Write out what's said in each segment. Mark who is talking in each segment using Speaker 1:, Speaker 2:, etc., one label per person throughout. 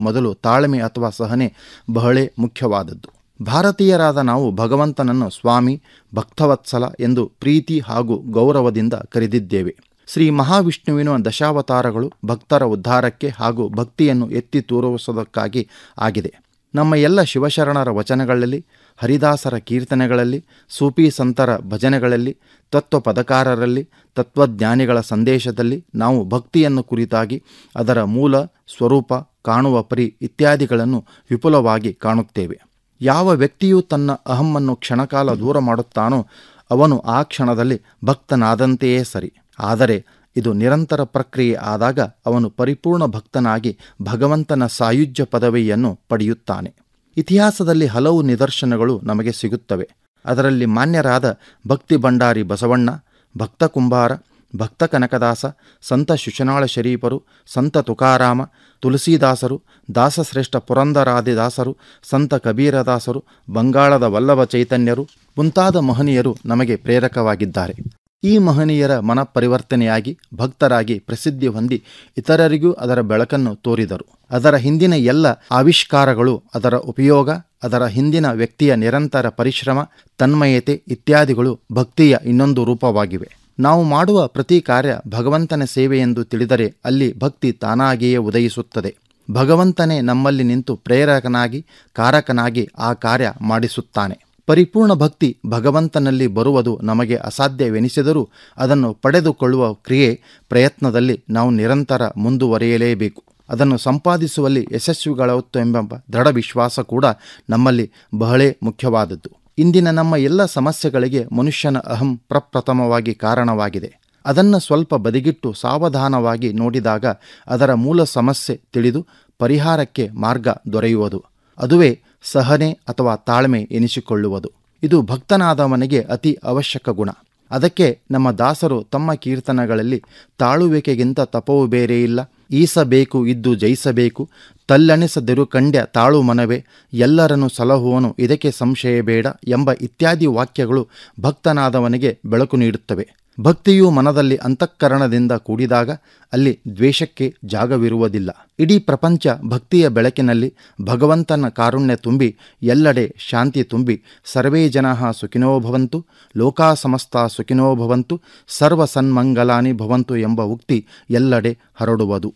Speaker 1: ಮೊದಲು ತಾಳ್ಮೆ ಅಥವಾ ಸಹನೆ ಬಹಳೇ ಮುಖ್ಯವಾದದ್ದು ಭಾರತೀಯರಾದ ನಾವು ಭಗವಂತನನ್ನು ಸ್ವಾಮಿ ಭಕ್ತವತ್ಸಲ ಎಂದು ಪ್ರೀತಿ ಹಾಗೂ ಗೌರವದಿಂದ ಕರೆದಿದ್ದೇವೆ ಶ್ರೀ ಮಹಾವಿಷ್ಣುವಿನ ದಶಾವತಾರಗಳು ಭಕ್ತರ ಉದ್ಧಾರಕ್ಕೆ ಹಾಗೂ ಭಕ್ತಿಯನ್ನು ಎತ್ತಿ ತೋರಿಸುವುದಕ್ಕಾಗಿ ಆಗಿದೆ ನಮ್ಮ ಎಲ್ಲ ಶಿವಶರಣರ ವಚನಗಳಲ್ಲಿ ಹರಿದಾಸರ ಕೀರ್ತನೆಗಳಲ್ಲಿ ಸೂಫಿ ಸಂತರ ಭಜನೆಗಳಲ್ಲಿ ತತ್ವ ಪದಕಾರರಲ್ಲಿ ತತ್ವಜ್ಞಾನಿಗಳ ಸಂದೇಶದಲ್ಲಿ ನಾವು ಭಕ್ತಿಯನ್ನು ಕುರಿತಾಗಿ ಅದರ ಮೂಲ ಸ್ವರೂಪ ಕಾಣುವ ಪರಿ ಇತ್ಯಾದಿಗಳನ್ನು ವಿಪುಲವಾಗಿ ಕಾಣುತ್ತೇವೆ ಯಾವ ವ್ಯಕ್ತಿಯು ತನ್ನ ಅಹಮ್ಮನ್ನು ಕ್ಷಣಕಾಲ ದೂರ ಮಾಡುತ್ತಾನೋ ಅವನು ಆ ಕ್ಷಣದಲ್ಲಿ ಭಕ್ತನಾದಂತೆಯೇ ಸರಿ ಆದರೆ ಇದು ನಿರಂತರ ಪ್ರಕ್ರಿಯೆ ಆದಾಗ ಅವನು ಪರಿಪೂರ್ಣ ಭಕ್ತನಾಗಿ ಭಗವಂತನ ಸಾಯುಜ್ಯ ಪದವಿಯನ್ನು ಪಡೆಯುತ್ತಾನೆ ಇತಿಹಾಸದಲ್ಲಿ ಹಲವು ನಿದರ್ಶನಗಳು ನಮಗೆ ಸಿಗುತ್ತವೆ ಅದರಲ್ಲಿ ಮಾನ್ಯರಾದ ಭಕ್ತಿ ಭಂಡಾರಿ ಬಸವಣ್ಣ ಭಕ್ತ ಕುಂಬಾರ ಭಕ್ತ ಕನಕದಾಸ ಸಂತ ಶಿಶುನಾಳ ಶರೀಫರು ಸಂತ ತುಕಾರಾಮ ತುಳಸೀದಾಸರು ದಾಸಶ್ರೇಷ್ಠ ಪುರಂದರಾದಿದಾಸರು ಸಂತ ಕಬೀರದಾಸರು ಬಂಗಾಳದ ವಲ್ಲಭ ಚೈತನ್ಯರು ಮುಂತಾದ ಮಹನೀಯರು ನಮಗೆ ಪ್ರೇರಕವಾಗಿದ್ದಾರೆ ಈ ಮಹನೀಯರ ಮನಪರಿವರ್ತನೆಯಾಗಿ ಭಕ್ತರಾಗಿ ಪ್ರಸಿದ್ಧಿ ಹೊಂದಿ ಇತರರಿಗೂ ಅದರ ಬೆಳಕನ್ನು ತೋರಿದರು ಅದರ ಹಿಂದಿನ ಎಲ್ಲ ಆವಿಷ್ಕಾರಗಳು ಅದರ ಉಪಯೋಗ ಅದರ ಹಿಂದಿನ ವ್ಯಕ್ತಿಯ ನಿರಂತರ ಪರಿಶ್ರಮ ತನ್ಮಯತೆ ಇತ್ಯಾದಿಗಳು ಭಕ್ತಿಯ ಇನ್ನೊಂದು ರೂಪವಾಗಿವೆ ನಾವು ಮಾಡುವ ಪ್ರತಿ ಕಾರ್ಯ ಭಗವಂತನ ಸೇವೆ ಎಂದು ತಿಳಿದರೆ ಅಲ್ಲಿ ಭಕ್ತಿ ತಾನಾಗಿಯೇ ಉದಯಿಸುತ್ತದೆ ಭಗವಂತನೇ ನಮ್ಮಲ್ಲಿ ನಿಂತು ಪ್ರೇರಕನಾಗಿ ಕಾರಕನಾಗಿ ಆ ಕಾರ್ಯ ಮಾಡಿಸುತ್ತಾನೆ ಪರಿಪೂರ್ಣ ಭಕ್ತಿ ಭಗವಂತನಲ್ಲಿ ಬರುವುದು ನಮಗೆ ಅಸಾಧ್ಯವೆನಿಸಿದರೂ ಅದನ್ನು ಪಡೆದುಕೊಳ್ಳುವ ಕ್ರಿಯೆ ಪ್ರಯತ್ನದಲ್ಲಿ ನಾವು ನಿರಂತರ ಮುಂದುವರಿಯಲೇಬೇಕು ಅದನ್ನು ಸಂಪಾದಿಸುವಲ್ಲಿ ಯಶಸ್ವಿಗಳಾಗುತ್ತು ಎಂಬ ದೃಢ ವಿಶ್ವಾಸ ಕೂಡ ನಮ್ಮಲ್ಲಿ ಬಹಳೇ ಮುಖ್ಯವಾದದ್ದು ಇಂದಿನ ನಮ್ಮ ಎಲ್ಲ ಸಮಸ್ಯೆಗಳಿಗೆ ಮನುಷ್ಯನ ಅಹಂ ಪ್ರಪ್ರಥಮವಾಗಿ ಕಾರಣವಾಗಿದೆ ಅದನ್ನು ಸ್ವಲ್ಪ ಬದಿಗಿಟ್ಟು ಸಾವಧಾನವಾಗಿ ನೋಡಿದಾಗ ಅದರ ಮೂಲ ಸಮಸ್ಯೆ ತಿಳಿದು ಪರಿಹಾರಕ್ಕೆ ಮಾರ್ಗ ದೊರೆಯುವುದು ಅದುವೇ ಸಹನೆ ಅಥವಾ ತಾಳ್ಮೆ ಎನಿಸಿಕೊಳ್ಳುವುದು ಇದು ಭಕ್ತನಾದವನಿಗೆ ಅತಿ ಅವಶ್ಯಕ ಗುಣ ಅದಕ್ಕೆ ನಮ್ಮ ದಾಸರು ತಮ್ಮ ಕೀರ್ತನಗಳಲ್ಲಿ ತಾಳುವಿಕೆಗಿಂತ ತಪವು ಬೇರೆ ಇಲ್ಲ ಈಸಬೇಕು ಇದ್ದು ಜಯಿಸಬೇಕು ತಲ್ಲಣಿಸದಿರು ಕಂಡ್ಯ ತಾಳು ಮನವೇ ಎಲ್ಲರನ್ನು ಸಲಹುವನು ಇದಕ್ಕೆ ಸಂಶಯ ಬೇಡ ಎಂಬ ಇತ್ಯಾದಿ ವಾಕ್ಯಗಳು ಭಕ್ತನಾದವನಿಗೆ ಬೆಳಕು ನೀಡುತ್ತವೆ ಭಕ್ತಿಯು ಮನದಲ್ಲಿ ಅಂತಃಕರಣದಿಂದ ಕೂಡಿದಾಗ ಅಲ್ಲಿ ದ್ವೇಷಕ್ಕೆ ಜಾಗವಿರುವುದಿಲ್ಲ ಇಡೀ ಪ್ರಪಂಚ ಭಕ್ತಿಯ ಬೆಳಕಿನಲ್ಲಿ ಭಗವಂತನ ಕಾರುಣ್ಯ ತುಂಬಿ ಎಲ್ಲೆಡೆ ಶಾಂತಿ ತುಂಬಿ ಸರ್ವೇ ಜನ ಸುಖಿನೋ ಭವಂತು ಲೋಕಾ ಸಮಸ್ತ ಸುಖಿನೋ ಭವಂತು ಸರ್ವ ಸನ್ಮಂಗಲಾನಿ ಭವಂತು ಎಂಬ ಉಕ್ತಿ ಎಲ್ಲೆಡೆ ಹರಡುವುದು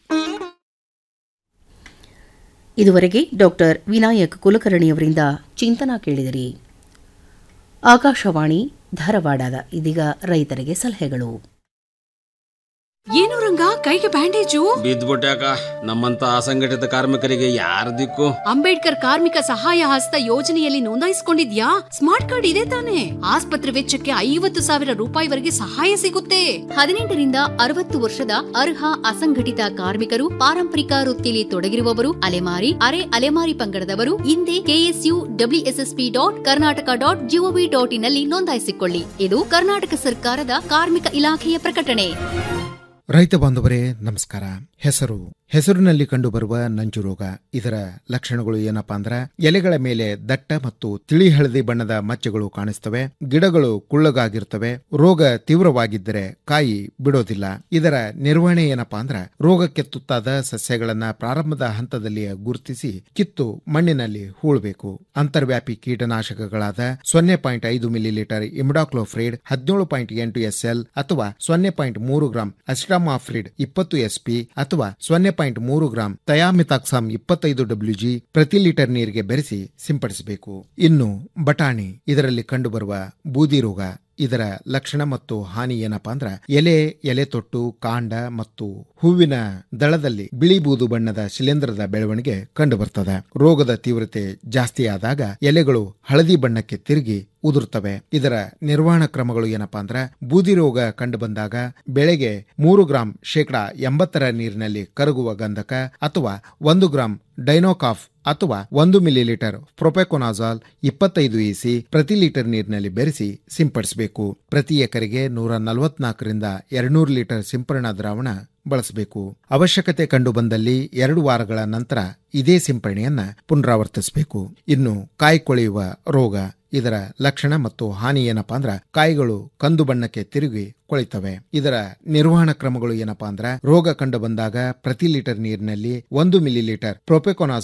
Speaker 2: ಇದುವರೆಗೆ ಡಾಕ್ಟರ್ ವಿನಾಯಕ್ ಕುಲಕರ್ಣಿಯವರಿಂದ ಚಿಂತನ ಕೇಳಿದಿರಿ ಆಕಾಶವಾಣಿ ಧಾರವಾಡದ ಇದೀಗ ರೈತರಿಗೆ ಸಲಹೆಗಳು
Speaker 3: ಏನು ರಂಗ ಕೈಗೆ ಬ್ಯಾಂಡೇಜು
Speaker 4: ಬಿದ್ದ್ಬಿಟ್ಯಾಕ ನಮ್ಮಂತ ಅಸಂಘಟಿತ ಕಾರ್ಮಿಕರಿಗೆ ಯಾರ ದಿಕ್ಕು
Speaker 3: ಅಂಬೇಡ್ಕರ್ ಕಾರ್ಮಿಕ ಸಹಾಯ ಹಸ್ತ ಯೋಜನೆಯಲ್ಲಿ ನೋಂದಾಯಿಸಿಕೊಂಡಿದ್ಯಾ ಸ್ಮಾರ್ಟ್ ಕಾರ್ಡ್ ಇದೆ ತಾನೆ ಆಸ್ಪತ್ರೆ ವೆಚ್ಚಕ್ಕೆ ಐವತ್ತು ಸಾವಿರ ರೂಪಾಯಿವರೆಗೆ ಸಹಾಯ ಸಿಗುತ್ತೆ ಹದಿನೆಂಟರಿಂದ ಅರವತ್ತು ವರ್ಷದ ಅರ್ಹ ಅಸಂಘಟಿತ ಕಾರ್ಮಿಕರು ಪಾರಂಪರಿಕ ವೃತ್ತಿಲಿ ತೊಡಗಿರುವವರು ಅಲೆಮಾರಿ ಅರೆ ಅಲೆಮಾರಿ ಪಂಗಡದವರು ಹಿಂದೆ KSU WSSP dot Karnataka dot GOV dot in ನಲ್ಲಿ ನೋಂದಾಯಿಸಿಕೊಳ್ಳಿ ಇದು ಕರ್ನಾಟಕ ಸರ್ಕಾರದ ಕಾರ್ಮಿಕ ಇಲಾಖೆಯ ಪ್ರಕಟಣೆ
Speaker 5: ರೈತ ಬಾಂಧವರೇ ನಮಸ್ಕಾರ ಹೆಸರು ಹೆಸರಿನಲ್ಲಿ ಕಂಡುಬರುವ ನಂಜು ರೋಗ ಇದರ ಲಕ್ಷಣಗಳು ಏನಪ್ಪಾ ಅಂದ್ರ ಎಲೆಗಳ ಮೇಲೆ ದಟ್ಟ ಮತ್ತು ತಿಳಿ ಹಳದಿ ಬಣ್ಣದ ಮಚ್ಚೆಗಳು ಕಾಣಿಸ್ತವೆ ಗಿಡಗಳು ಕುಳ್ಳಗಾಗಿರ್ತವೆ ರೋಗ ತೀವ್ರವಾಗಿದ್ದರೆ ಕಾಯಿ ಬಿಡೋದಿಲ್ಲ ಇದರ ನಿರ್ವಹಣೆ ಏನಪ್ಪಾ ಅಂದ್ರ ರೋಗಕ್ಕೆ ತುತ್ತಾದ ಸಸ್ಯಗಳನ್ನ ಪ್ರಾರಂಭದ ಹಂತದಲ್ಲಿ ಗುರುತಿಸಿ ಕಿತ್ತು ಮಣ್ಣಿನಲ್ಲಿ ಹೂಳಬೇಕು ಅಂತರ್ವ್ಯಾಪಿ ಕೀಟನಾಶಕಗಳಾದ ಸೊನ್ನೆ ಪಾಯಿಂಟ್ ಐದು ಮಿಲಿಲೀಟರ್ ಇಮಿಡಾಕ್ಲೋಫ್ರಿಡ್ ಹದಿನೇಳು ಪಾಯಿಂಟ್ ಎಂಟು ಎಸ್ಎಲ್ ಅಥವಾ ಸೊನ್ನೆ ಪಾಯಿಂಟ್ ಮೂರು ಗ್ರಾಂ ಅಸಿಟಾಮಾಫ್ರಿಡ್ ಇಪ್ಪತ್ತು ಎಸ್ಪಿ ಅಥವಾ ಸೊನ್ನೆ ಪಾಯಿಂಟ್ ಮೂರು ಗ್ರಾಂ ತಯಾಮಿತಾಕ್ಸಾಮ್ ಇಪ್ಪತ್ತೈದು ಡಬ್ಲ್ಯೂಜಿ ಪ್ರತಿ ಲೀಟರ್ ನೀರಿಗೆ ಬೆರೆಸಿ ಸಿಂಪಡಿಸಬೇಕು ಇನ್ನು ಬಟಾಣಿ ಇದರಲ್ಲಿ ಕಂಡುಬರುವ ಬೂದಿ ರೋಗ ಇದರ ಲಕ್ಷಣ ಮತ್ತು ಹಾನಿ ಏನಪ್ಪಾ ಅಂದ್ರ ಎಲೆ ಎಲೆ ತೊಟ್ಟು ಕಾಂಡ ಮತ್ತು ಹೂವಿನ ದಳದಲ್ಲಿ ಬಿಳಿ ಬೂದು ಬಣ್ಣದ ಶಿಲೇಂಧ್ರದ ಬೆಳವಣಿಗೆ ಕಂಡುಬರ್ತದೆ ರೋಗದ ತೀವ್ರತೆ ಜಾಸ್ತಿ ಆದಾಗ ಎಲೆಗಳು ಹಳದಿ ಬಣ್ಣಕ್ಕೆ ತಿರುಗಿ ಉದುರ್ತವೆ ಇದರ ನಿರ್ವಹಣಾ ಕ್ರಮಗಳು ಏನಪ್ಪಾ ಅಂದ್ರ ಬೂದಿ ರೋಗ ಕಂಡು ಬಂದಾಗ ಬೆಳೆಗೆ ಮೂರು ಗ್ರಾಂ ಶೇಕಡಾ ಎಂಬತ್ತರ ನೀರಿನಲ್ಲಿ ಕರಗುವ ಗಂಧಕ ಅಥವಾ ಒಂದು ಗ್ರಾಂ ಡೈನೋಕಾಫ್ ಅಥವಾ ಒಂದು ಮಿಲಿಲೀಟರ್ ಪ್ರೊಪೆಕೊನಾಜಾಲ್ ಇಪ್ಪತ್ತೈದು ಇಸಿ ಪ್ರತಿ ಲೀಟರ್ ನೀರಿನಲ್ಲಿ ಬೆರೆಸಿ ಸಿಂಪಡಿಸಬೇಕು ಪ್ರತಿ ಎಕರೆಗೆ ನೂರ ನಲವತ್ನಾಲ್ಕರಿಂದ ಎರಡ್ನೂರು ಲೀಟರ್ ಸಿಂಪರಣಾ ದ್ರಾವಣ ಬಳಸಬೇಕು ಅವಶ್ಯಕತೆ ಕಂಡು ಬಂದಲ್ಲಿ ಎರಡು ವಾರಗಳ ನಂತರ ಇದೇ ಸಿಂಪರಣೆಯನ್ನ ಪುನರಾವರ್ತಿಸಬೇಕು ಇನ್ನು ಕಾಯಿ ಕೊಳೆಯುವ ರೋಗ ಇದರ ಲಕ್ಷಣ ಮತ್ತು ಹಾನಿ ಏನಪ್ಪಾ ಅಂದ್ರ ಕಾಯಿಗಳು ಕಂದು ಬಣ್ಣಕ್ಕೆ ತಿರುಗಿ ಕೊಳಿತವೆ ಇದರ ನಿರ್ವಹಣಾ ಕ್ರಮಗಳು ಏನಪ್ಪಾ ಅಂದ್ರ ರೋಗ ಕಂಡು ಬಂದಾಗ ಪ್ರತಿ ಲೀಟರ್ ನೀರಿನಲ್ಲಿ ಒಂದು ಮಿಲಿ ಲೀಟರ್ ಪ್ರೊಪೆಕೊನಾಸ್